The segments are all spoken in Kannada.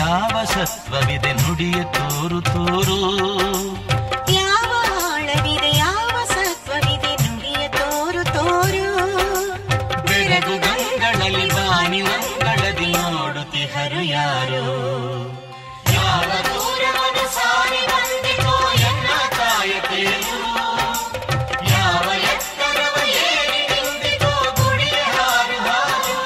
ಯಾವ ಸತ್ವವಿದೆ ನುಡಿಯ ತೋರು ತೋರು ಯಾವ ಆಳವಿದೆ ಯಾವ ಸತ್ವವಿದೆ ನುಡಿಯ ತೋರು ತೋರು ಬೆರಗು ಗಂಗಳಲ್ಲಿ ಬಾನಿ ಮಂಗಳದಿ ನೋಡುತ್ತಿಹರು ಯಾರು ಯಾವ ದೂರವನ್ನು ಸಾರಿ ಬಂದಿತೋ ಎನ್ನ ಕಾಯಕೇನು ಯಾವ ಎತ್ತರವ ಏರಿ ನಿಂತಿತೋ ಗುಡಿಯ ಹಾರು ಹಾರು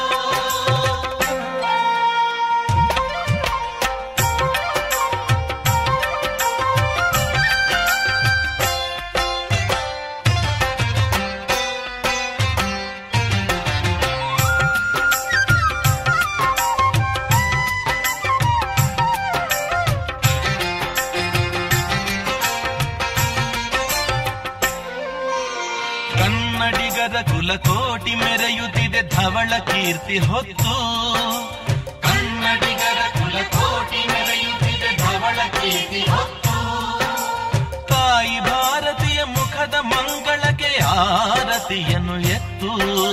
ಕನ್ನಡಿಗರ ಕುಲಕೋಟಿ ಮೆರೆಯುತ್ತಿದೆ ಧವಳ ಕೀರ್ತಿ ಹೊತ್ತು ಕನ್ನಡಿಗರ ಕುಲಕೋಟಿ ಮೆರೆಯುತ್ತಿದೆ ಧವಳ ಕೀರ್ತಿ ಹೊತ್ತು ತಾಯಿ ಭಾರತೀಯ ಮುಖದ ಮಂಗಳಕ್ಕೆ ಆರತಿಯನ್ನು ಎತ್ತು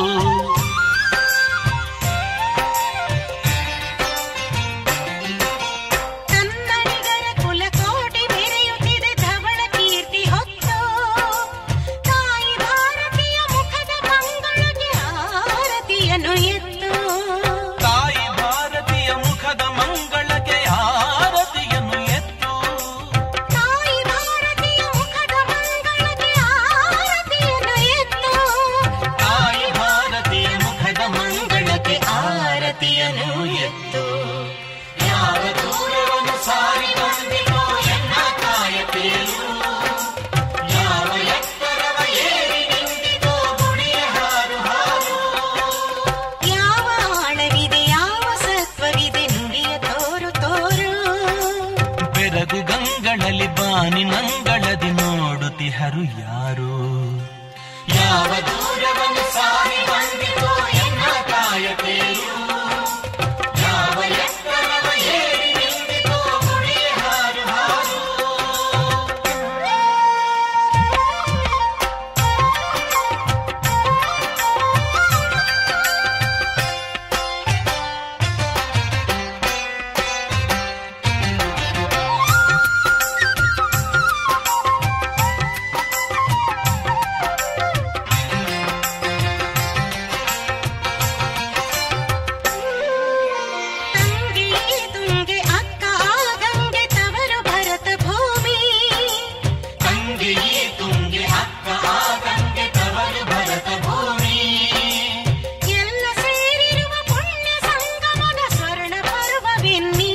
ಕನ್ನಡಿಗರ ಕುಲಕೋಟಿ ಮೆರೆಯುತ್ತಿದೆ ಧವಳ ಕೀರ್ತಿ ಹೊತ್ತು ತಾಯಿ ಭಾರತೀಯ ಮುಖದ ಮಂಗಳಗೆ ಆರತಿಯನ್ನು ಎತ್ತು ತಾಯಿ ಭಾರತೀಯ ಮುಖದ ಮಂಗಳಕ್ಕೆ ಆರತಿಯನ್ನು ಎತ್ತು ತಾಯಿ ಭಾರತೀಯ ಮುಖದ ಮಂಗಳಗೆ ಆರತಿಯನ್ನು ಎತ್ತು ತಾಯಿ ಭಾರತೀಯ ಮುಖದ ಮಂಗಳಕ್ಕೆ ಆರತಿಯನ್ನು ಎತ್ತು ಯಾವ ದೂರವನ್ನು ಸಾರಿ ಬಂದಿತೋ ಎನ್ನ ಕಾಯಕೇನು ಯಾವ ಎತ್ತರವ ಏರಿ ನಿಂತಿತೋ ಗುಡಿಯ ಹಾರು ಹಾರು ಯಾವ ಆಳವಿದೆ ಯಾವ ಸತ್ವವಿದೆ ನುಡಿಯ ತೋರು ತೋರು ಬೆರಗು ಗಂಗಳಲ್ಲಿ ಬಾನಿ ನಂಗಳದಿ ನೋಡುತ್ತಿಹರು ಯಾರು ಯಾವ ದೂರವನ್ನು ಸಾರಿ ಬಂದಿತೋ ಎನ್ನ ಕಾಯಕೇನು ಯಾವ ಎತ್ತರವ ಏರಿ ನಿಂತಿತೋ ಗುಡಿಯ ಹಾರು ಹಾರು ತಂಗಿ ತುಂಗೆ ಅಕ್ಕ ಗಂಗೆ ತವರು ಭರತ ಭೂಮಿ ತಂಗಿ ತುಂಗೆ ಅಕ್ಕ ಆ ಗಂಗೆ ತವರು ಭರತ ಭೂಮಿ ಎಲ್ಲ ಸೇರಿರುವ ಪುಣ್ಯ ಸಂಗಮದ ಸ್ವರ್ಣ ಪರ್ವವೆನ್ನಿ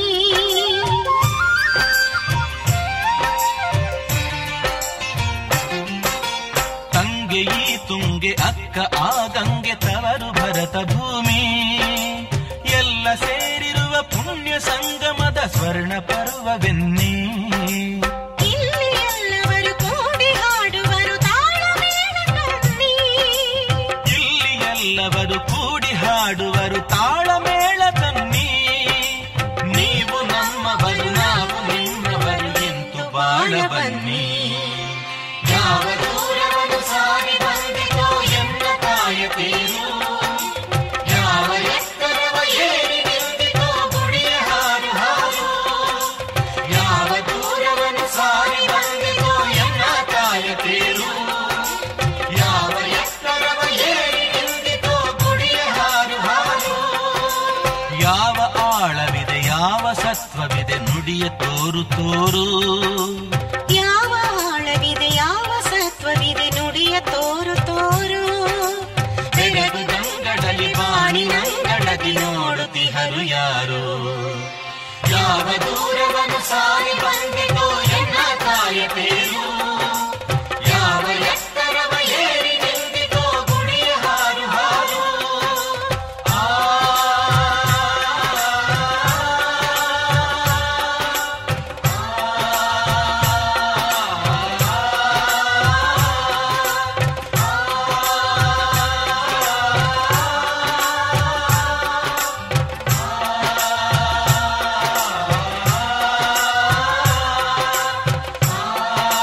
ತಂಗೆ ಈ ತುಂಗೆ ಅಕ್ಕ ಆ ಗಂಗೆ ತವರು ಭರತ ಭೂಮಿ ಎಲ್ಲ ಸೇರಿರುವ ಪುಣ್ಯ ಸಂಗಮದ ಸ್ವರ್ಣ ಪರ್ವವೆನ್ನಿ ಇಲ್ಲಿ ಎಲ್ಲವರು ಕೂಡಿ ಹಾಡುವರು ತಾಳಮೇಳ ಕಣ್ಣಿ ಇಲ್ಲಿ ಎಲ್ಲವರು ಕೂಡಿ ಹಾಡುವರು ತಾಳಮೇಳ ತನ್ನಿ ನೀವು ನಮ್ಮವರು ನಾವು ನಿಮ್ಮವರು ಎಂತು ಬಾಳ ಬನ್ನಿ ಯಾವ ದೂರವನ್ನು ಸಾರಿ ಬಂದಿತೋ ಎನ್ನ ಕಾಯಕೇನು ಯಾವ ಎತ್ತರವ ಏರಿ ನಿಂತಿತೋ ಗುಡಿಯ ಹಾರು ಹಾರು ಯಾವ ದೂರವನ್ನು ಸಾರಿ ಬಂದಿತೋ ಎನ್ನ ಕಾಯಕೇನು ಯಾವ ಎತ್ತರವ ಏರಿ ನಿಂತಿತೋ ಗುಡಿಯ ಹಾರು ಹಾರು ಯಾವ ಆಳವಿದೆ ಯಾವ ಸತ್ವವಿದೆ ನುಡಿಯ ತೋರು ತೋರು ಯಾವ ಆಳವಿದೆ ಯಾವ ಸತ್ವವಿದೆ ನುಡಿಯ ತೋರು ತೋರು ಬೆರಗು ಗಂಗಡಲಿ ಬಾಣಿ ನಂಗಳದಿ ನೋಡುತ್ತಿಹರು ಯಾರು ಯಾವ ದೂರವನ್ನು ಸಾರಿ ಬಂದಿತೋ ಎನ್ನ ಕಾಯಕೇನು ಯಾವ ಎತ್ತರವ ಏರಿ ನಿಂತಿತೋ ಗುಡಿಯ ಹಾರು ಹಾರು ಆ ಆ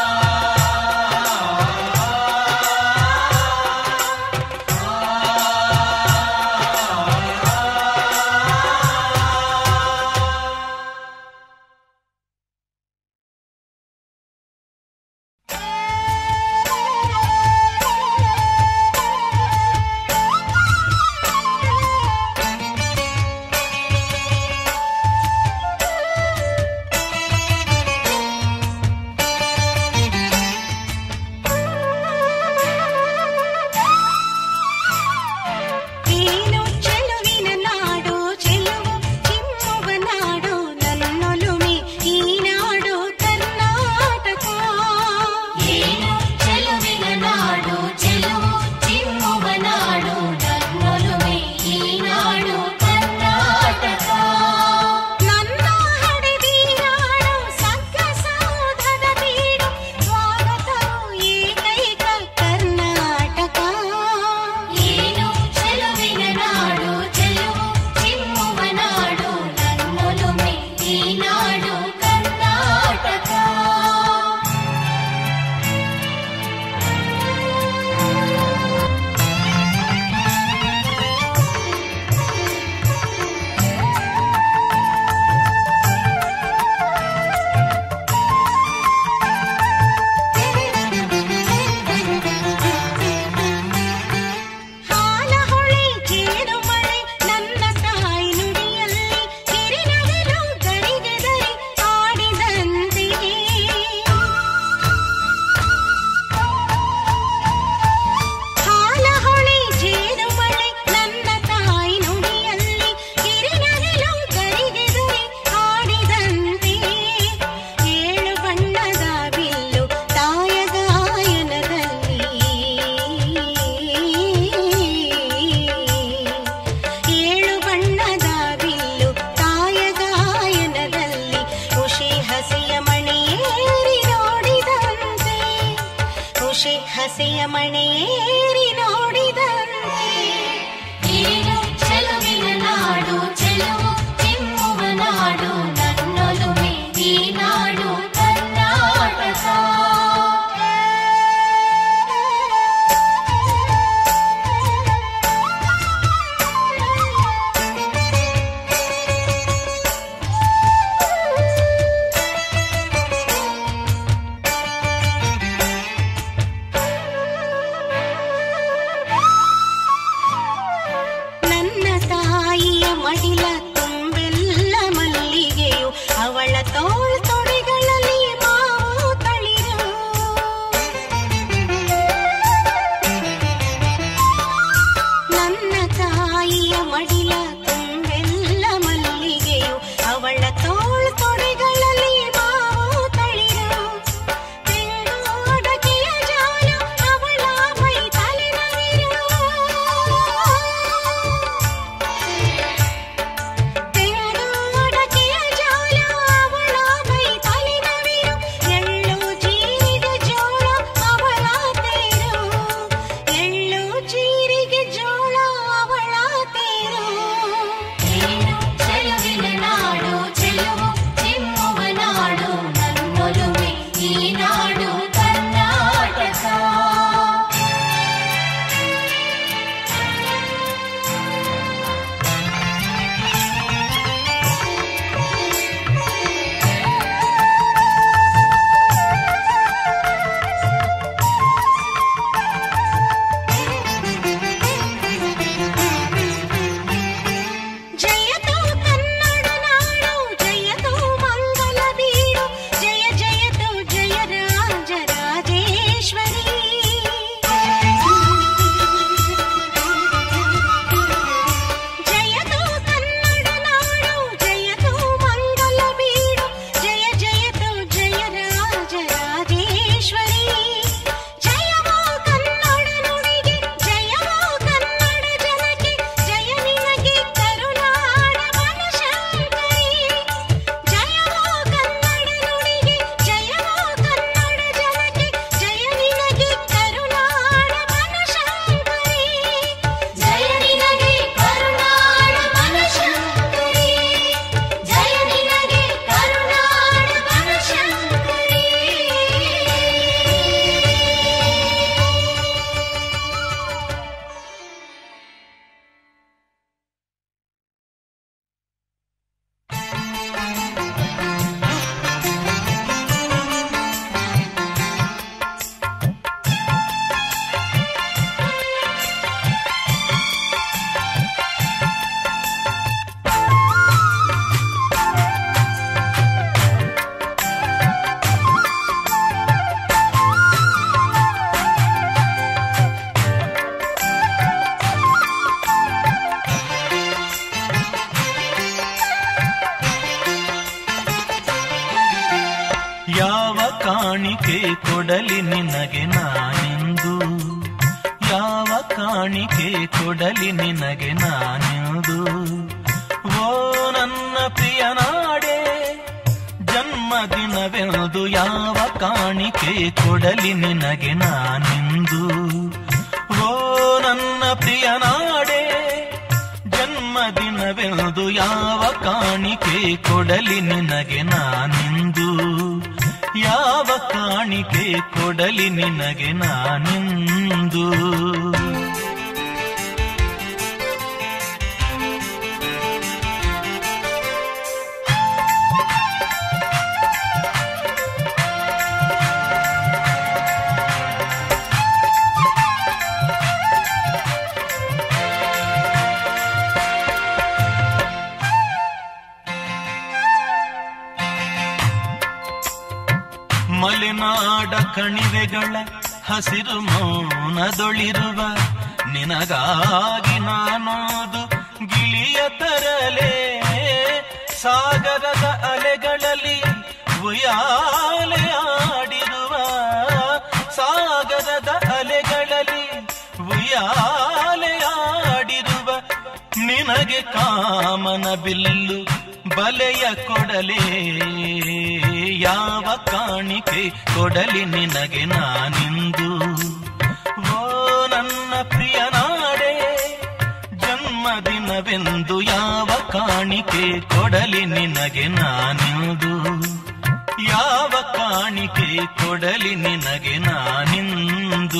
ಹಸೆಯ ಮಣೆಯೇರಿ ನೋಡಿದಂತೆ ಏನು ಚೆಲುವಿನ ನಾಡು ಚೆಲುವು ಚಿಮ್ಮುವ ನಾಡು ನನ್ನೊಲುಮೆ ಈ ನಾಡು ಕರ್ನಾಟಕ ನನ್ನ ತಾಯಿಯ ಮಡಿಲ ತುಂಬೆಲ್ಲ ಮಲ್ಲಿಗೆಯು ಅವಳ ತೋಳ್ ತೊಡೆಗಳಲ್ಲಿ ಮಾವು ತಳಿರು ನನ್ನ ತಾಯಿಯ ಮಡಿಲ ತುಂಬೆಲ್ಲ ಮಲ್ಲಿಗೆಯು ಅವಳ ತೋಳ್ ತೊಡೆಗಳಲ್ಲಿ ಮಾವು ತಳಿರು ತೆಂಗೋಡಕೆಯ ಜಾಲ ಅವಳ ಮೈ ತಲೆನವಿರು ತೆಂಗೋಡಕೆಯ ಜಾಲ ಅವಳ ಮೈ ತಲೆನವಿರು ಎಳ್ಳು ಜೀರಿಗೆ ಜೋಳ ಅವಳ ತೇರು ಎಳ್ಳು ಜೀರಿಗೆ ಜೋಳ ಅವಳ ತೇರು ಏನು ಚೆಲುವಿನ ನಾಡು ಚೆಲುವು ಚಿಮ್ಮುವ ನಾಡು ನನ್ನೊಲುಮೆ ಈ ನಾಡು ಕರ್ನಾಟಕ ಜಯತು ಕನ್ನಡ ನಾಡು ಜಯತು ಮಂಗಲ ಬೀಡು ಜಯ ಜಯತು ಜಯ ರಾಜ ರಾಜೇಶ್ವರಿ ಜಯತು ಕನ್ನಡ ನಾಡು ಜಯತು ಮಂಗಲ ಬೀಡು ಜಯ ಜಯತು ಜಯ ರಾಜ ರಾಜೇಶ್ವರಿ ಜಯವೋ ಕನ್ನಡ ನುಡಿಗೆ ಜಯವೋ ಕನ್ನಡ ಜನಕ್ಕೆ ಜಯ ನಿನಗೆ ಕರುನಾಡ ಮನಶಂಕರಿ ಜಯವೋ ಕನ್ನಡ ನುಡಿಗೆ ಜಯವೋ ಕನ್ನಡ ಜನಕ್ಕೆ ಜಯ ನಿನಗೆ ಕರುನಾಡ ಮನಶಂಕರಿ ಜಯ ನಿನಗೆ ಕರುನಾಡ ಮನಶಂಕರಿ ಜಯ ನಿನಗೆ ಕರುನಾಡ ಮನಶಂಕರಿ ಯಾವ ಕಾಣಿಕೆ ಕೊಡಲಿ ನಿನಗೆ ನಾನೆಂದು ಯಾವ ಕಾಣಿಕೆ ಕೊಡಲಿ ನಿನಗೆ ನಾನೆಂದು ಓ ನನ್ನ ಪ್ರಿಯ ನಾಡೆ ಜನ್ಮದಿನವೆಂದು ಯಾವ ಕಾಣಿಕೆ ಕೊಡಲಿ ನಿನಗೆ ನಾನೆಂದು ಓ ನನ್ನ ಪ್ರಿಯ ನಾಡೆ ಜನ್ಮದಿನವೆಂದು ಯಾವ ಕಾಣಿಕೆ ಕೊಡಲಿ ನಿನಗೆ ನಾನೆಂದು ಯಾವ ಕಾಣಿಕೆ ಕೊಡಲಿ ನಿನಗೆ ನಾನೆಂದು ಮಲೆನಾಡ ಕಣಿವೆಗಳ ಹಸಿರು ಮೌನದೊಳಿರುವ ನಿನಗಾಗಿ ನಾನೋದು ಗಿಳಿಯ ತರಲೆ ಸಾಗರದ ಅಲೆಗಳಲ್ಲಿ ಉಯಾಲೆ ಆಡಿರುವ ಸಾಗರದ ಅಲೆಗಳಲ್ಲಿ ಉಯಾಲೆ ಆಡಿರುವ ನಿನಗೆ ಕಾಮನ ಬಿಲ್ಲು ಬಲೆಯ ಕೊಡಲೇ ಯಾವ ಕಾಣಿಕೆ ಕೊಡಲಿ ನಿನಗೆ ನಾನಿಂದು ದಿನವೆಂದು ಯಾವ ಕಾಣಿಕೆ ಕೊಡಲಿ ನಿನಗೆ ನಾನಿಂದು ಯಾವ ಕಾಣಿಕೆ ಕೊಡಲಿ ನಿನಗೆ ನಾನಿಂದು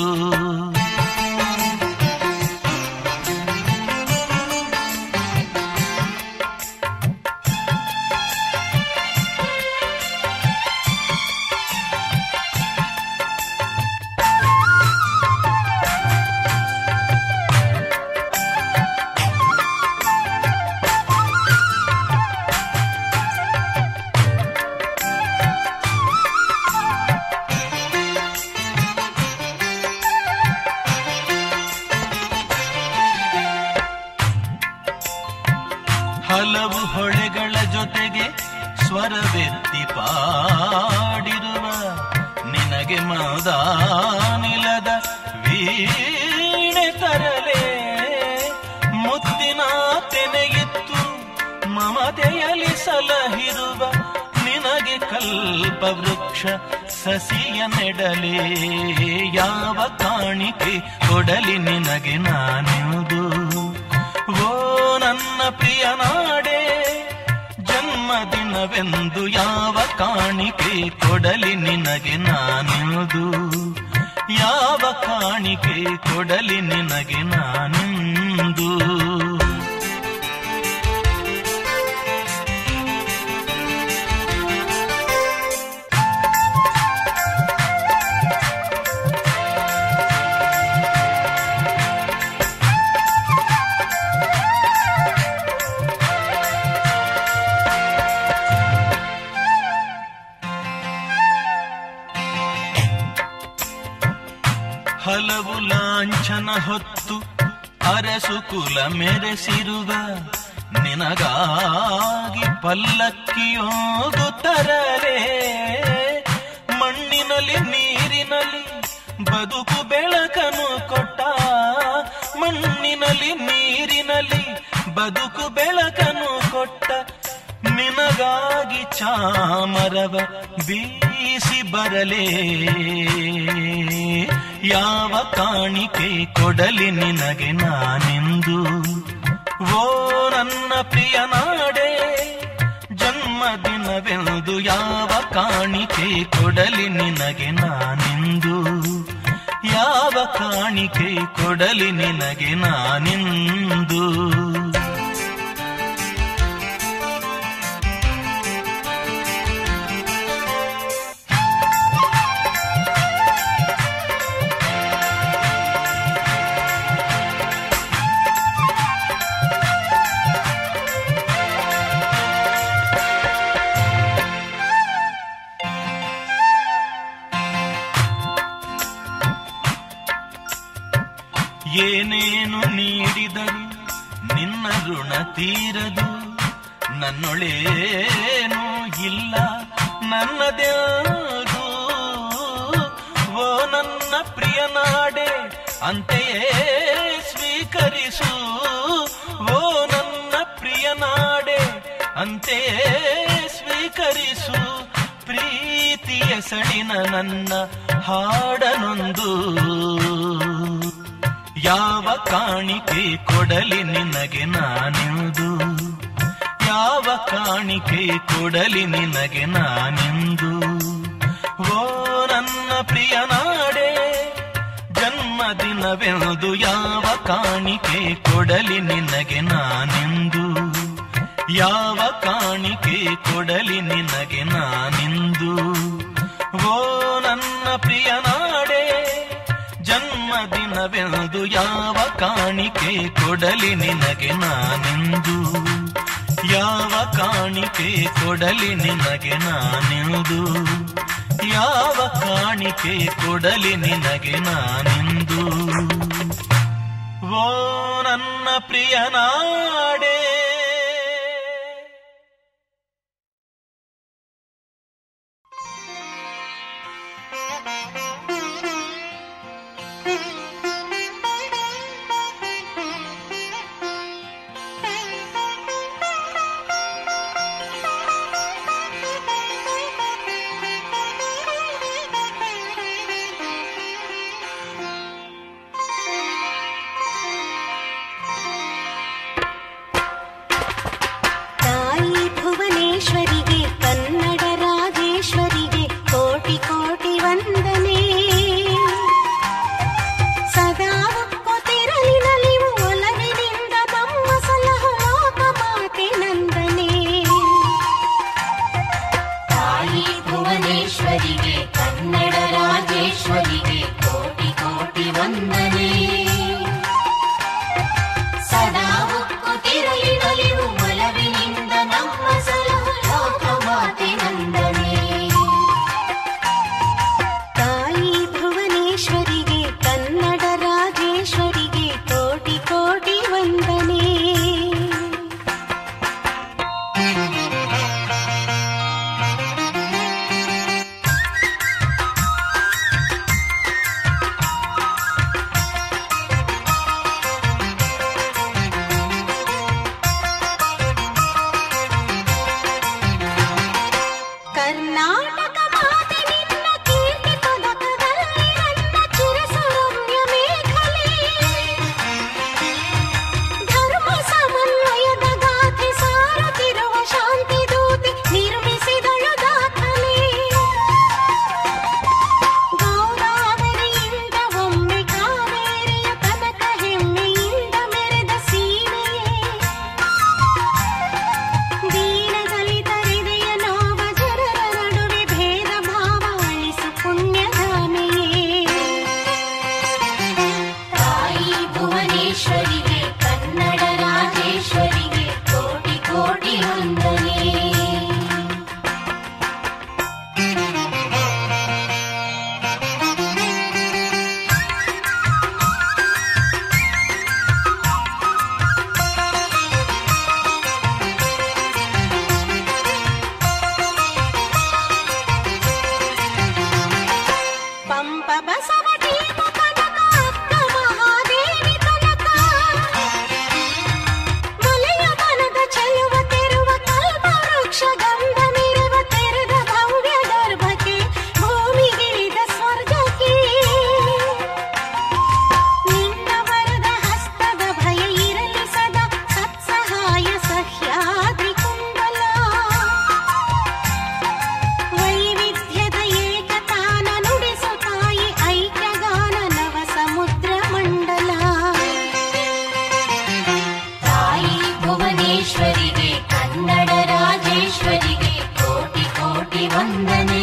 ಹಲವು ಹೊಳೆಗಳ ಜೊತೆಗೆ ಸ್ವರವೆತ್ತಿ ಪಾಡಿರುವ ನಿನಗೆ ಮದಾನಿಲದ ವೀಣೆ ತರಲೆ ಮುತ್ತಿನ ತೆನೆಯಿತ್ತು ಮಮತೆಯಲಿ ಸಲಹಿರುವ ನಿನಗೆ ಕಲ್ಪ ವೃಕ್ಷ ಸಸಿಯ ನೆಡಲೆ ಯಾವ ಕಾಣಿಕೆ ಕೊಡಲಿ ನಿನಗೆ ನಾನೆಂದು ಓ ನನ್ನ ಪ್ರಿಯ ನಾಡೆ ಜನ್ಮದಿನವೆಂದು ಯಾವ ಕಾಣಿಕೆ ಕೊಡಲಿ ನಿನಗೆ ನಾನೆಂದು ಯಾವ ಕಾಣಿಕೆ ಕೊಡಲಿ ನಿನಗೆ ನಾನೆಂದು ಹಲವು ಲಾಂಛನ ಹೊತ್ತು ಅರಸು ಕುಲ ಮೆರೆಸಿರುವ ನಿನಗಾಗಿ ಪಲ್ಲಕ್ಕಿಯೋಗು ತರರೆ ಮಣ್ಣಿನಲ್ಲಿ ನೀರಿನಲ್ಲಿ ಬದುಕು ಬೆಳಕನು ಕೊಟ್ಟ ಮಣ್ಣಿನಲ್ಲಿ ನೀರಿನಲ್ಲಿ ಬದುಕು ಬೆಳಕನು ಕೊಟ್ಟ ನಿನಗಾಗಿ ಚಾಮರವ ಬೀಸಿ ಬರಲೇ ಯಾವ ಕಾಣಿಕೆ ಕೊಡಲಿ ನಿನಗೆ ನಾನೆಂದು ಓ ನನ್ನ ಪ್ರಿಯ ನಾಡೆ ಜನ್ಮದಿನವೆಂದು ಯಾವ ಕಾಣಿಕೆ ಕೊಡಲಿ ನಿನಗೆ ನಾನೆಂದು ಯಾವ ಕಾಣಿಕೆ ಕೊಡಲಿ ನಿನಗೆ ನಾನೆಂದು ಏನೇನು ನೀಡಿದರು ನಿನ್ನ ಋಣ ತೀರದು ನನ್ನೊಳೇನೂ ಇಲ್ಲ ನನ್ನದ್ಯಾವುದು ಓ ನನ್ನ ಪ್ರಿಯ ನಾಡೆ ಅಂತೆಯೇ ಸ್ವೀಕರಿಸು ಓ ನನ್ನ ಪ್ರಿಯ ನಾಡೆ ಅಂತೆಯೇ ಸ್ವೀಕರಿಸು ಪ್ರೀತಿಯ ಸಡಿನ ನನ್ನ ಹಾಡನೊಂದು ಯಾವ ಕಾಣಿಕೆ ಕೊಡಲಿ ನಿನಗೆ ನಾನೆಂದು ಯಾವ ಕಾಣಿಕೆ ಕೊಡಲಿ ನಿನಗೆ ನಾನೆಂದು ಓ ನನ್ನ ಪ್ರಿಯ ನಾಡೆ ಜನ್ಮದಿನವೆಂದು ಯಾವ ಕಾಣಿಕೆ ಕೊಡಲಿ ನಿನಗೆ ನಾನೆಂದು ಯಾವ ಕಾಣಿಕೆ ಕೊಡಲಿ ನಿನಗೆ ನಾನೆಂದು ಓ ನನ್ನ ಪ್ರಿಯ ನಾಡೆ ಜನ್ಮದಿನವೆಂದು ಯಾವ ಕಾಣಿಕೆ ಕೊಡಲಿ ನಿನಗೆ ನಾನೆಂದು ಯಾವ ಕಾಣಿಕೆ ಕೊಡಲಿ ನಿನಗೆ ನಾನೆಂದು ಯಾವ ಕಾಣಿಕೆ ಕೊಡಲಿ ನಿನಗೆ ನಾನೆಂದು ಓ ನನ್ನ ಪ್ರಿಯ ನಾಡೆ ಭುವನೇಶ್ವರಿಗೆ ಕನ್ನಡ ರಾಜೇಶ್ವರಿಗೆ ಕೋಟಿ ಕೋಟಿ ವಂದನೆ ಸದಾ ಉಕ್ಕುತ್ತಿರಲಿ ನಲಿವು ಒಲವಿನಿಂದ ನಮ್ಮ ಸಲಹು ಲೋಕಮಾತೆ ನಂದನೆ ತಾಯಿ ಭುವನೇಶ್ವರಿಗೆ ಕನ್ನಡ ರಾಜೇಶ್ವರಿಗೆ ಕೋಟಿ ಕೋಟಿ ವಂದನೆ ಕರ್ನಾಟಕ ಮಾತೆ ನಿನ್ನ ಕೀರ್ತಿ ಪದಕದಲ್ಲಿ ನನ್ನ ಚಿರಸುರಮ್ಯ ಮೇಖಲೆ ಧರ್ಮ ಸಮನ್ವಯದ ಗಾಥೆ ಸಾರುತ್ತಿರುವ ಶಾಂತಿ ದೂತಿ ನಿರ್ಮಿಸಿದಳು ದಾಖಲೆ ಗೌರಾವರಿಯಿಂದ ಒಮ್ಮೆ ಕಾವೇರಿಯ ತನಕ ಹೆಮ್ಮೆಯಿಂದ ಮೆರೆದ ಸೀಮೆಯೇ ದೀನ ದಲಿತ ಹೃದಯ ನೋವ ಜನರ ನಡುವೆ ಭೇದ ಭಾವ ಅಳಿಸು ಪುಣ್ಯಧಾಮೆಯೇ ತಾಯಿ ಭುವನೇಶ್ವರಿಗೆ ಕನ್ನಡ ರಾಜೇಶ್ವರಿಗೆ ಕೋಟಿ ಕೋಟಿ ವಂದನೆ ಪಂಪ ಬಸವಟೀಪ ಕನಕ ಅಕ್ಕ ಮಹಾದೇವಿ ತನಕ ಮಲೆಯ ಮನದ ಚೆಲುವ ತೆರುವ ಕಲ್ಪ ವೃಕ್ಷ ಗಂಧ ಮಿರವ ತೆರೆದ ಭವ್ಯ ಗರ್ಭಕ್ಕೆ ಭೂಮಿಗಿಳಿದ ಸ್ವರ್ಗಕ್ಕೆ ನಿನ್ನ ವರದ ಹಸ್ತದ ಭಯ ಇರಲಿ ಸದಾ ಸತ್ಸಹಾಯ ಸಹ್ಯಾದ್ರಿ ಕುಂಡಲ ವೈವಿಧ್ಯದ ಏಕತಾನ ನುಡಿಸು ತಾಯಿ ಐಕ್ಯಗಾನ ನವ ಸಮುದ್ರ ಮಂಡಲ ತಾಯಿ ಭುವನೇಶ್ವರಿಗೆ ಕನ್ನಡ ರಾಜೇಶ್ವರಿಗೆ ಕೋಟಿ ಕೋಟಿ ವಂದನೆ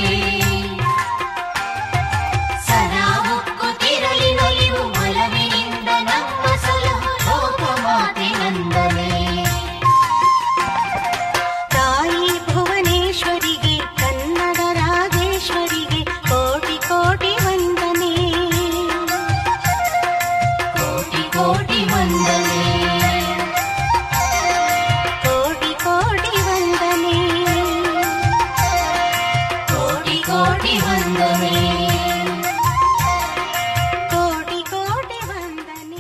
ಸದಾ ಉಕ್ಕುತ್ತಿರಲಿ ನಲಿವು ಒಲವಿನಿಂದ ನಮ್ಮ ಸಲಹು ಲೋಕಮಾತೆ ನಂದನೆ ತಾಯಿ ಭುವನೇಶ್ವರಿಗೆ ಕನ್ನಡ ರಾಜೇಶ್ವರಿಗೆ ಕೋಟಿ ಕೋಟಿ ವಂದನೆ ಕೋಟಿ ಕೋಟಿ ವಂದನೆ ಕೋಟಿ ಕೋಟಿ ವಂದನೆ ಕೋಟಿ ಕೋಟಿ ವಂದನೆ ಕೋಟಿ ಕೋಟಿ ವಂದನೆ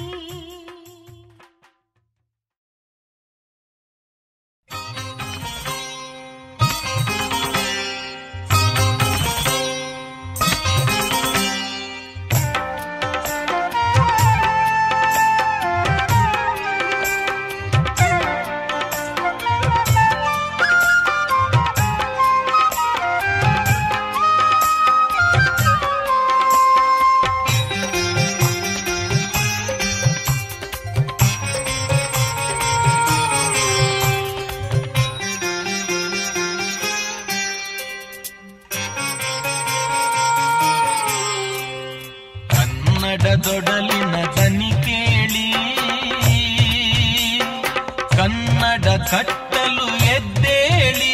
ಕನ್ನಡದೊಡಲಿನ ದನಿ ಕೇಳಿ ಕನ್ನಡ ಕಟ್ಟಲು ಎದ್ದೇಳಿ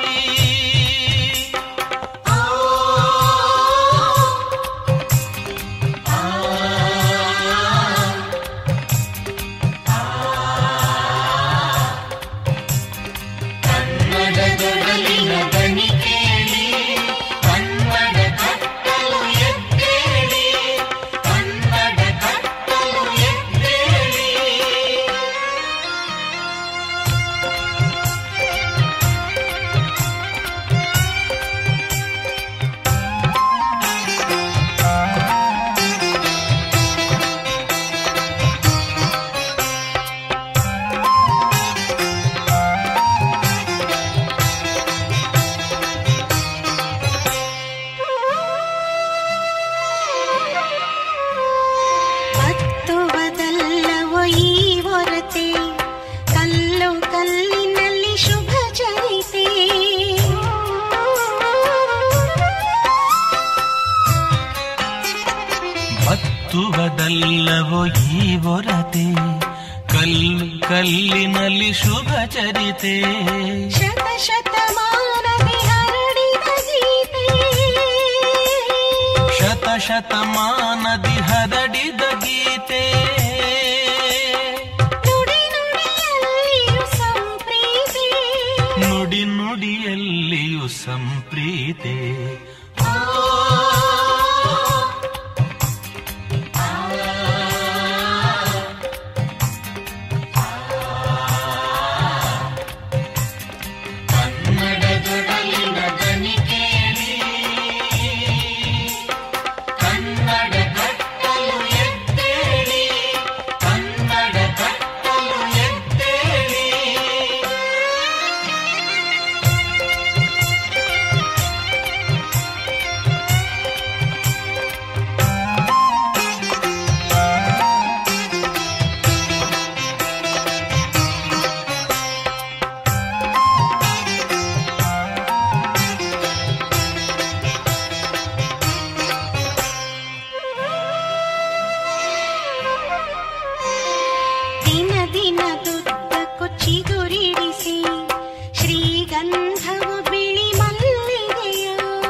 ಕನ್ನಡದೊಡಲಿನ ದನಿ ಕೇಳಿ ಕನ್ನಡ ಕಟ್ಟಲು ಎದ್ದೇಳಿ ಕನ್ನಡ ಕಟ್ಟಲು ಎತ್ತುವದಲ್ಲವೋ ಈ ಒರತೆ ಕಲ್ಲು ಕಲ್ಲಿನಲ್ಲಿ ಶುಭ ಚರಿತೆ ಶತ ಶತಮಾನದಿ ಹರಡಿದ ಗೀತೆ ಶತ ಶತಮಾನದಿ ಹರಡಿದ ಗೀತೆ ನುಡಿ ನುಡಿಯಲ್ಲಿಯೂ ಸಂಪ್ರೀತಿ ನುಡಿ ನುಡಿಯಲ್ಲಿಯೂ ಸಂಪ್ರೀತೆ ಕನ್ನಡದೊಡಲಿನ ದನಿ ಕೇಳಿ ಕನ್ನಡ ಕಟ್ಟಲು ಎದ್ದೇಳಿ ಕನ್ನಡ ಕಟ್ಟಲು ಎದ್ದೇಳಿ ದಿನ ದಿನದುದ್ದಕ್ಕೂ ಚಿಗುರಿಡಿಸಿ ಶ್ರೀಗಂಧವು ಬಿಳಿ ಮಲ್ಲಿಗೆಯ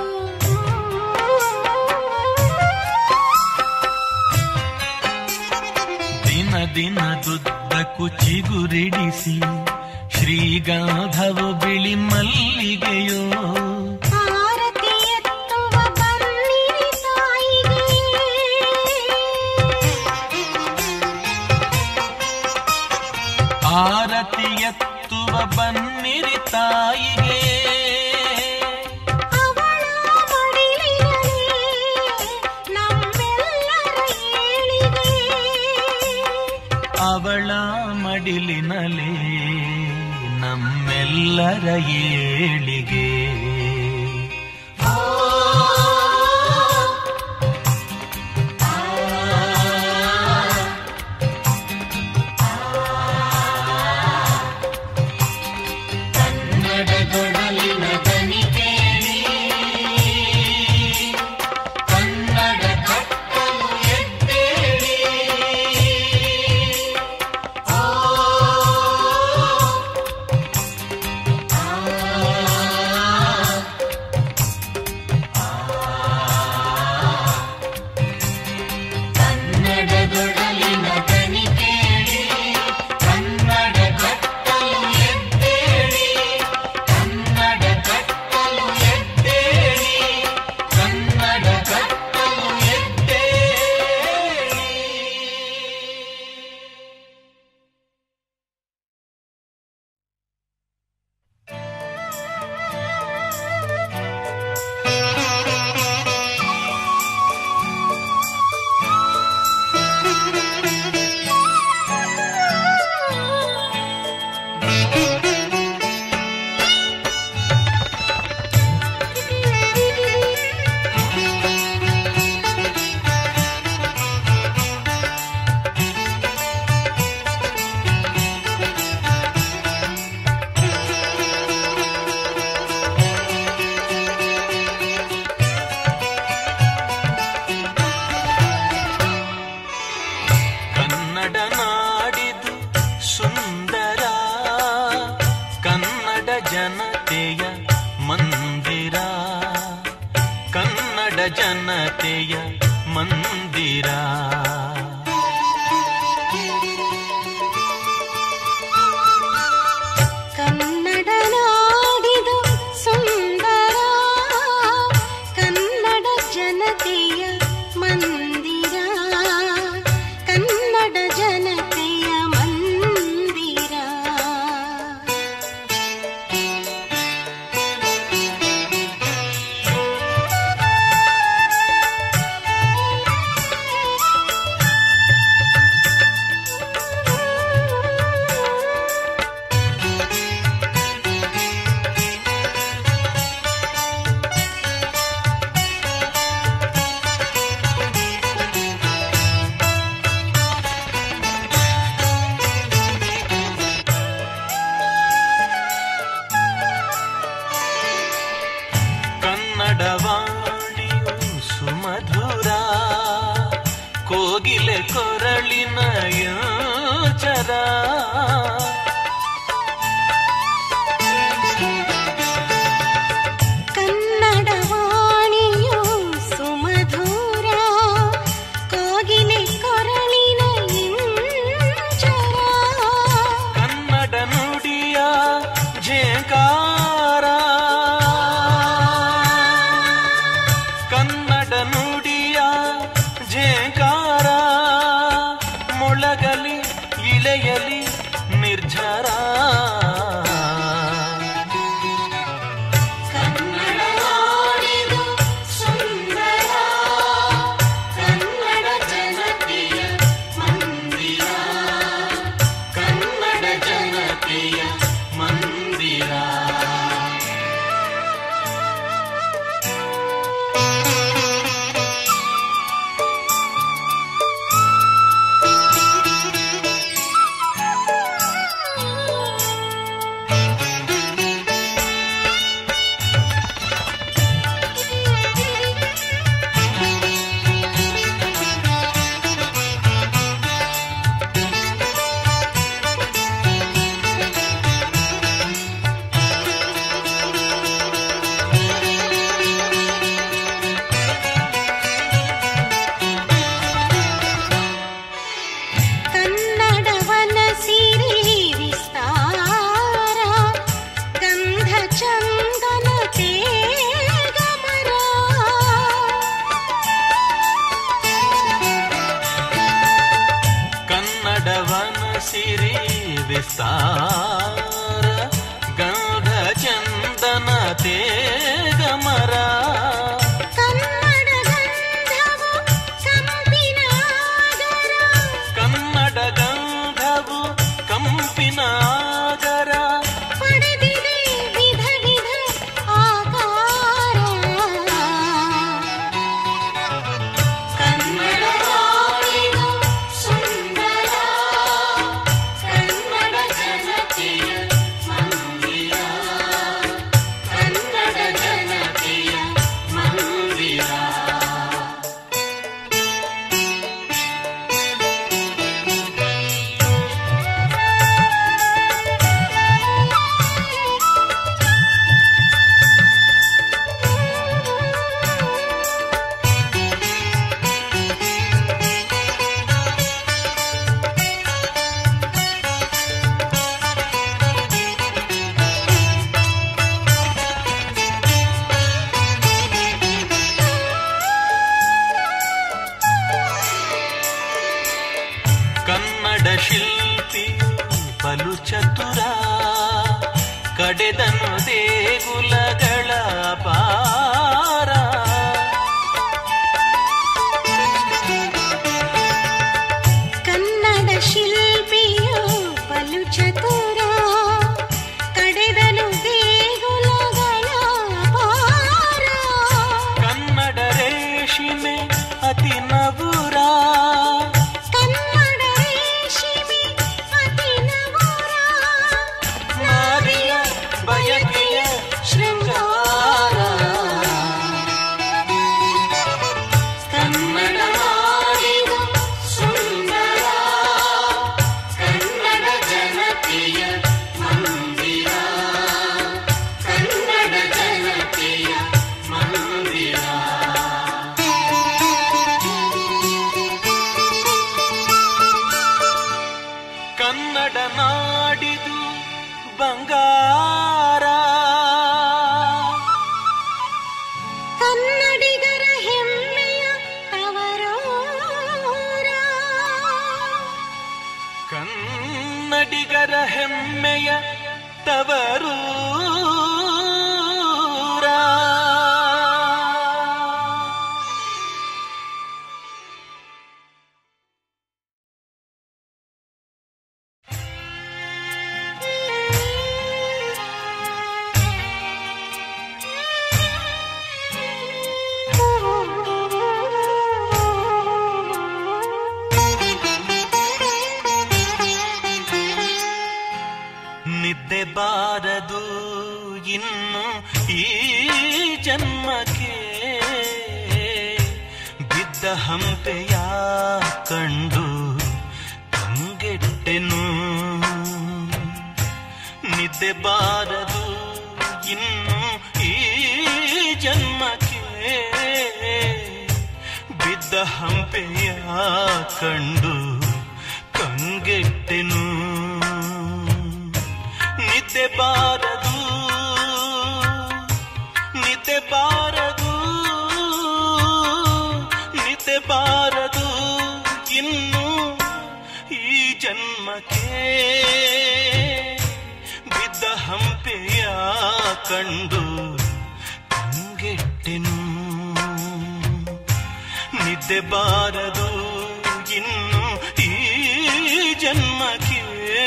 ದಿನ ದಿನದುದ್ದಕ್ಕೂ ಚಿಗುರಿಡಿಸಿ ಶ್ರೀಗಂಧವು ಬಿಳಿ ಮಲ್ಲಿಗೆಯೋ ಆರತಿ ಎತ್ತುವ ಬನ್ನಿರಿ ತಾಯಿಗೆ ಆರತಿ ಎತ್ತುವ ಬನ್ನಿರಿ ತಾಯಿಗೆ ಅವಳ ಮಡಿಲಿನಲ್ಲಿ ನಮ್ಮೆಲ್ಲರ ಏಳಿಗೆ ಅವಳ ಮಡಿಲಿನಲೇ ನಮ್ಮೆಲ್ಲರ ಏಳಿಗೆ ಕನ್ನಡದೊಡಲಿನ ದನಿ ಕೇಳಿ ಕನ್ನಡ ಕಟ್ಟಲು ಎದ್ದೇಳಿ ಓ ಕನ್ನಡದೊಡಲಿನ ದನಿ ಕೇಳಿ ಕನ್ನಡ ಕಟ್ಟಲು ಎದ್ದೇಳಿ ಕನ್ನಡ ಕಟ್ಟಲು ಎದ್ದೇಳಿ ಕನ್ನಡ ಕಟ್ಟಲು ಎದ್ದೇಳಿ ಕನ್ನಡ ನಾಡಿದು ಸುಂದರ ಕನ್ನಡ ಜನತೆಯ ಮಂದಿರ ಕನ್ನಡ ಜನತೆಯ ಮಂದಿರ ಕನ್ನಡ ನಾಡಿದು ಸುಂದರ ಕನ್ನಡ ಜನತೆಯ ಮಂದಿರ ಕನ್ನಡ ಜನತೆಯ ಮಂದಿರ ಕನ್ನಡವಾಣಿಯು ಸುಮಧುರ ಕೋಗಿಲೆ ಕೊರಳಿನ ಯೋಚರ ಕನ್ನಡವಾಣಿಯು ಸುಮಧುರ ಕೋಗಿಲೆ ಕೊರಳಿನ ಇಂಚರ ಕನ್ನಡ ನುಡಿಯ ಝೇಂಕಾರ ಕನ್ನಡ ನುಡಿಯ ಝೇಂಕಾರ ಮೊಳಗಲಿ ಇಳೆಯಲಿ ನಿರ್ಜರ ಕನ್ನಡವಾಣಿದು ಸುಂದರ ಕನ್ನಡ ಜನತೆಯ ಮಂದಿರ ಕನ್ನಡ ಜನತೆಯ ಮಂದಿರ ಕನ್ನಡವನ ಸಿರಿ ವಿಸ್ತಾರ ಗಂಧ ಚಂದನ ತೇಗಮರ ಕನ್ನಡವನ ಸಿರಿ ವಿಸ್ತಾರ ಗಂಧ ಚಂದನ ತೇಗಮರ ಕನ್ನಡ ಗಂಧವು ಕಂಪಿನ ಆಗರ ಕನ್ನಡ ಗಂಧವು ಕಂಪಿನಾಗರ ಪಡೆದಿದೆ ವಿಧ ವಿಧ ಆಕಾರ ಕನ್ನಡವಾಣಿದು ಸುಂದರ ಕನ್ನಡ ಜನತೆಯ ಮಂದಿರ ಕನ್ನಡ ಜನತೆಯ ಮಂದಿರ ಕನ್ನಡ ಶಿಲ್ಪಿ ಬಲು ಚತುರ ಕಡೆದನು ದೇಗುಲಗಳ ಪಾರ ಕನ್ನಡ ಶಿಲ್ಪಿಯು ಬಲು ಚತುರ ಕಡೆದನು ದೇಗುಲಗಳ ಪಾರ ಕನ್ನಡ ರೇಷ್ಮೆ ಅತಿ ನವುರ ಕನ್ನಡ ರೇಷ್ಮೆ ಅತಿ ನವರ ನಾರಿಯ ಬಯಕೆಯ ಶೃಂಗಾರ ಕನ್ನಡವಾಣಿದು ಸುಂದರ ಕನ್ನಡ ಜನತೆಯ ಮಂದಿರ ಕನ್ನಡ ಜನತೆಯ ಮಂದಿರ ಕನ್ನಡ ನಾಡಿದು ಬಂಗಾರ ಕನ್ನಡಿಗರ ಹೆಮ್ಮೆಯ ತವರೂರ ಕನ್ನಡಿಗರ ಹೆಮ್ಮೆಯ ತವರೂರ ನಿದ್ದೆ ಬಾರದು ಹಂಪೆಯ ಕಂಡು ಕಂಗೆಟ್ಟೆನು ನಿದ್ದೆ ಬಾರದು ಇನ್ನು ಈ ಜನ್ಮಕ್ಕೆ ಬಿದ್ದ ಹಂಪೆಯ ಕಂಡು ಕಂಗೆಟ್ಟೆನು ನಿದ್ದೆ ಬಾರದು ನಿದ್ದೆ ಬಾರದು ನಿದ್ದೆ ಬಾರದು ಇನ್ನು ಈ ಜನ್ಮಕ್ಕೆ ಬಿದ್ದ ಹಂಪೆಯ ಕಂಡು ಕಂಗೆಟ್ಟೆನು ನಿದ್ದೆ ಬಾರದು ಇನ್ನು ಈ ಜನ್ಮಕ್ಕೆ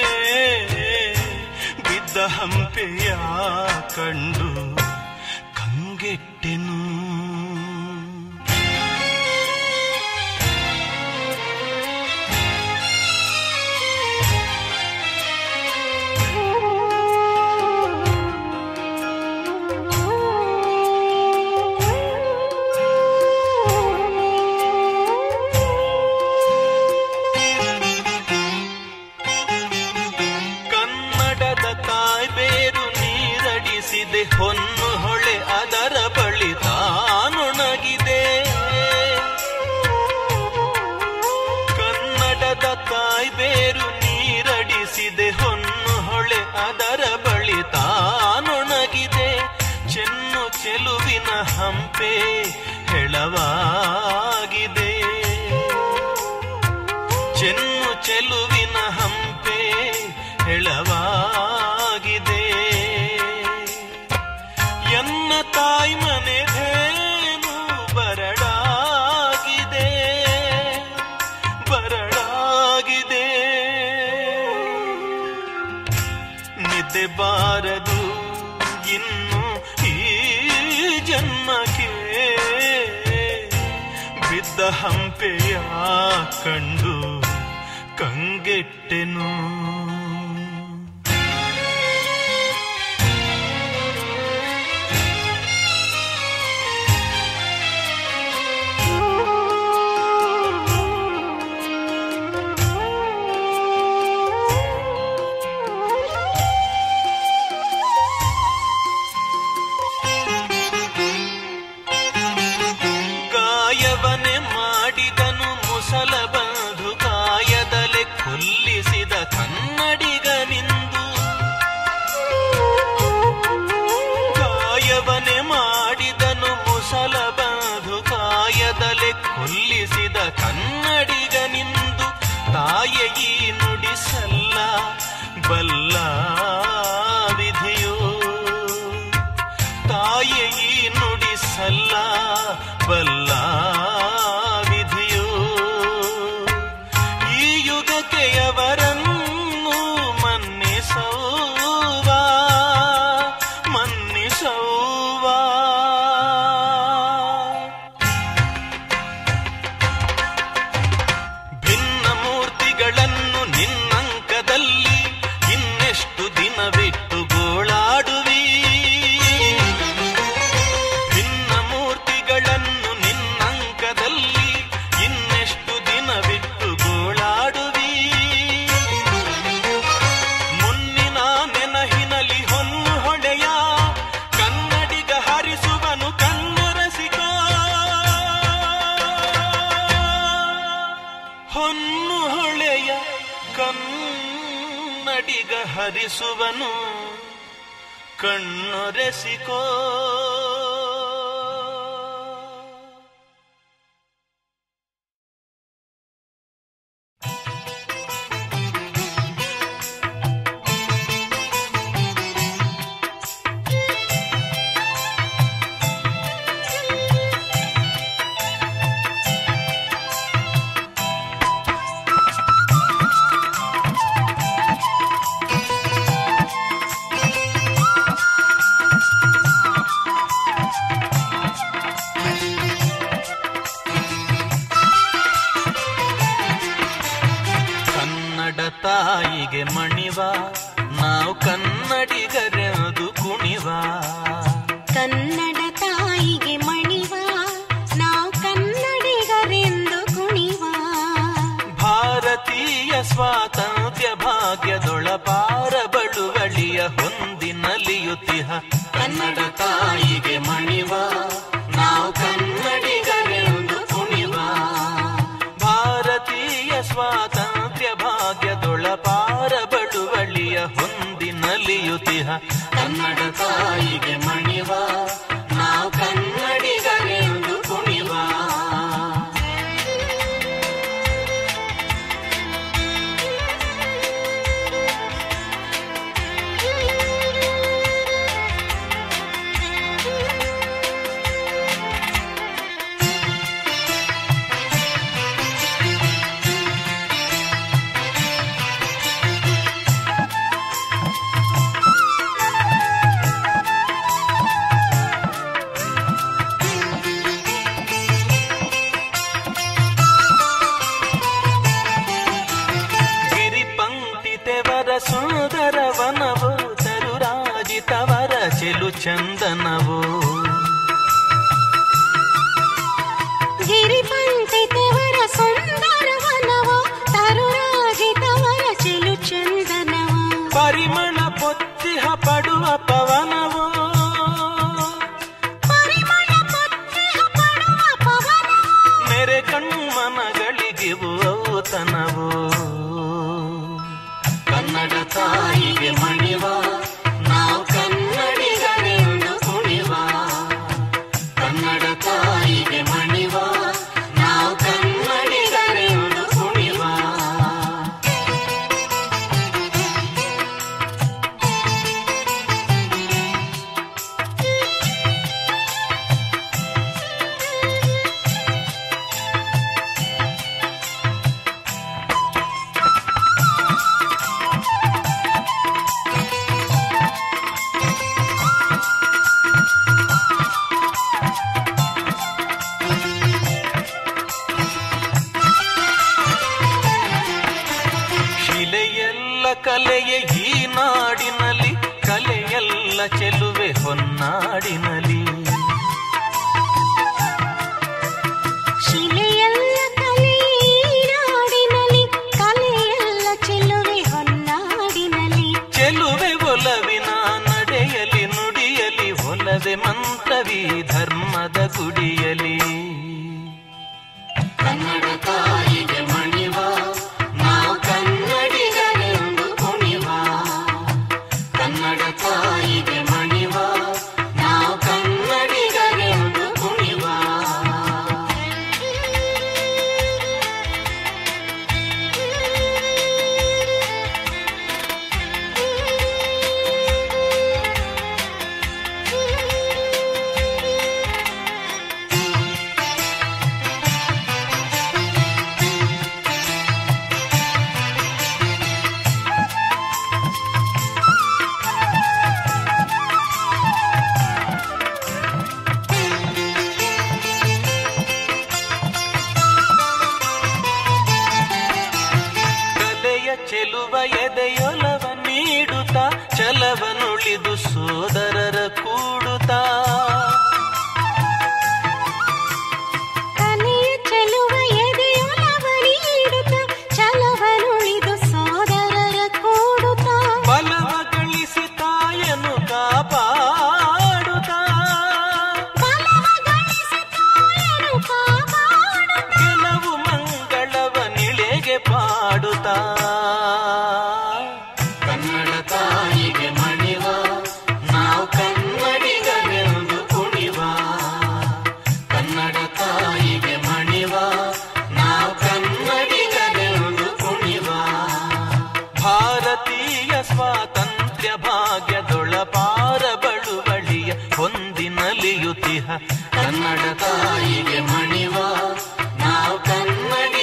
ಬಿದ್ದ ಹಂಪೆಯ ಕಂಡು ಕಂಗೆಟ್ಟೆನು ಕನ್ನಡದ ತಾಯ್ಬೇರು ನೀರಡಿಸಿದೆ ಹೊನ್ನು ಹೊಳೆ ಅದರ ಬಳಿ ತಾನೊಣಗಿದೆ ಕನ್ನಡದ ತಾಯ್ಬೇರು ನೀರಡಿಸಿದೆ ಹೊನ್ನು ಹೊಳೆ ಅದರ ಬಳಿ ತಾನೊಣಗಿದೆ ಚೆನ್ನು ಚೆಲುವಿನ ಹಂಪೆ ಹೆಳವಾಗಿದೆ ಚೆನ್ನು ಚೆಲುವಿನ ಹಂಪೆ ಹೆಳವಾಗಿದೆ ಎನ್ನ ತಾಯಿ ಮನೆದೇನು ಬರಡಾಗಿದೆ ಬರಡಾಗಿದೆ ನಿದ್ದೆ ಬಾರದು ಇನ್ನು ಈ ಜನ್ಮಕ್ಕೆ ಬಿದ್ದ ಹಂಪೆಯ ಕಂಡು ಕಂಗೆಟ್ಟೆನು ಗಾಯವನೆ ಮಾಡಿದನು ಮುಸಲ ಬಂಧು ಕಾಯದಲೆ ಕೊಲ್ಲಿಸಿದ ಕನ್ನಡಿಗನಿಂದು ಕಾಯವನೆ ಮಾಡಿದನು ಮುಸಲ ಬಂಧು ಕಾಯದಲೆ ಕೊಲ್ಲಿಸಿದ ಕನ್ನಡಿಗನಿಂದು ತಾಯ ಈ ನುಡಿಸಲ್ಲ ಬಲ್ಲ ವಿಧಿಯೋ ತಾಯ ಈ ನುಡಿಸಲ್ಲ ಬಲ್ಲ ವಿಧಿಯೋ ಈ ಯುಗಕ್ಕೆ ಅವರನ್ನು ಮನ್ನಿಸೌವ ಮನ್ನಿಸೌವ ಭಿನ್ನ ಮೂರ್ತಿಗಳನ್ನು ನಿನ್ನಂಕದಲ್ಲಿ ಇನ್ನೆಷ್ಟು ದಿನವಿಟ್ಟು ಗೋಳಾಡುವಿ ಭಿನ್ನ ಮೂರ್ತಿಗಳನ್ನು ನಿನ್ನಂಕದಲ್ಲಿ ಇನ್ನೆಷ್ಟು ದಿನವಿಟ್ಟು ಗೋಳಾಡುವಿ ಮುನ್ನಿನ ನೆನಹಿನಲಿ ಹೊನ್ನು ಹೊಳೆಯ ಕನ್ನಡಿಗ ಹರಿಸುವನು ಕಣ್ಣೊರಸಿಕೋ ಹೊನ್ನು ಹೊಳೆಯ ಕನ್ನಡಿಗ ಹರಿಸುವನು ಕಣ್ಣೊರೆಸಿಕೋ ಕನ್ನಡ ತಾಯಿಗೆ ಮಣಿವ ನಾವು ಕನ್ನಡಿಗರೆದು ಕುಣಿವ ಕನ್ನಡ ತಾಯಿಗೆ ಮಣಿವ ನಾವು ಕನ್ನಡಿಗರೆಂದು ಪಾರ ಬಳುವಳಿಯ ಹೊಂದಿನಲಿಯುತಿಹ ಕನ್ನಡ ತಾಯಿಗೆ ಮಣಿವ ನಾವು ಕನ್ನಡಿಗರೆಂದು ಕುಣಿವ ಭಾರತೀಯ ಸ್ವಾತಂತ್ರ್ಯ ಭಾಗ್ಯದೊಳ ಪಾರ ಬಳುವಳಿಯ ಹೊಂದಿನಲಿಯುತಿಹ ಕನ್ನಡ ತಾಯಿಗೆ ಮಣಿವ ನಾವು ಕನ್ನಡಿಗರೆಂದು ಕುಣಿವ ಗಿರಿಪಂಕ್ತಿ ತೆವರ ಸುಂದರ ವನವು ತರುರಾಜಿತವರ ಚೆಲು ಚಂದನವು ಗಿರಿಪಂಚಿತವರ ಸುಂದರವನವೋ ತರುರಾಜಿತವರ ಚೆಲು ಚಂದನವೋ ಪರಿಮಳ ಪೊತ್ತಿಹ ಪಡುವ ಪವನವು ಪರಿಮಳ ಪೊತ್ತಿಹ ಪಡುವ ಪವನವೋ ನೆರೆ ಕಣ್ಮನಗಳಿಗಿವು ಔತನವು ಕನ್ನಡ ತಾಯಿಗೆ ಮಣಿವ ನಾವು ಕನ್ನಡಿಗರೆಂದು ಕುಣಿವ ಕನ್ನಡ ತಾಯಿಗೆ ಮಣಿವ ನಾವು ಕನ್ನಡಿಗರೆಂದು ಕುಣಿವ ಶಿಲೆಯೆಲ್ಲ ಕಲೆಯ ಈ ನಾಡಿನಲ್ಲಿ ಕಲೆಯೆಲ್ಲ ಚೆಲುವೆ ಹೊನ್ನಾಡಿನಲ್ಲಿ ಶಿಲೆಯಲ್ಲ ಕಲೆಯೀರಾಡಿನಲಿ ಕಲೆಯಲ್ಲ ಚೆಲುವೆ ಹೊನ್ನಾಡಿನಲಿ ಚೆಲುವೆ ಒಲವಿನ ನಡೆಯಲಿ ನುಡಿಯಲಿ ಒಲವೆ ಮಂತ್ರವಿ ಧರ್ಮದ ಗುಡಿಯಲಿ ಕನ್ನಡ ತಾಯಿಗೆ ಮಣಿವ ನಾವು ಕನ್ನಡಿಗರೆಂದು ಕುಣಿವ ಕನ್ನಡ ತಾಯಿಗೆ ಮಣಿವ ನಾವು ಕನ್ನಡಿಗರೆಂದು ಕುಣಿವ ಕಲೆಯ ಚೆಲುವ ಎದೆಯೊಲವ ನೀಡುತ್ತಾ ಚಲವನುಳಿದು ಸೋದರರ ಕೂಡುತ್ತಾ ಕಲೆಯ ಚೆಲುವ ಎದೆಯೊಲವ ನೀಡುತ್ತ ಛಲವನುಳಿದು ಸೋದರರ ಕೂಡುತ್ತ ಬಲವ ಗಳಿಸಿ ತಾಯನು ಕಾಪಾಡುತ್ತಾ ಬಲವ ಗಳಿಸಿ ತಾಯನು ಕಾಪಾಡುತ್ತ ಗೆಲುವು ಮಂಗಳವ ನಿಳೆಗೆ ಪಾಡುತ್ತಾ ಕನ್ನಡ ತಾಯಿಗೆ ಮಣಿವ ನಾವು ಕನ್ನಡಿಗರೆಂದು ಕುಣಿವ ಕನ್ನಡ ತಾಯಿಗೆ ಮಣಿವ ನಾವು ಕನ್ನಡಿಗರೆಂದು ಕುಣಿವ ಭಾರತೀಯ ಸ್ವಾತಂತ್ರ್ಯ ಭಾಗ್ಯದೊಳ ಪಾರ ಬಳುವಳಿಯ ಹೊಂದಿನಲಿಯುತಿಹ ಕನ್ನಡ ತಾಯಿಗೆ ಮಣಿವ ನಾವು ಕನ್ನಡಿ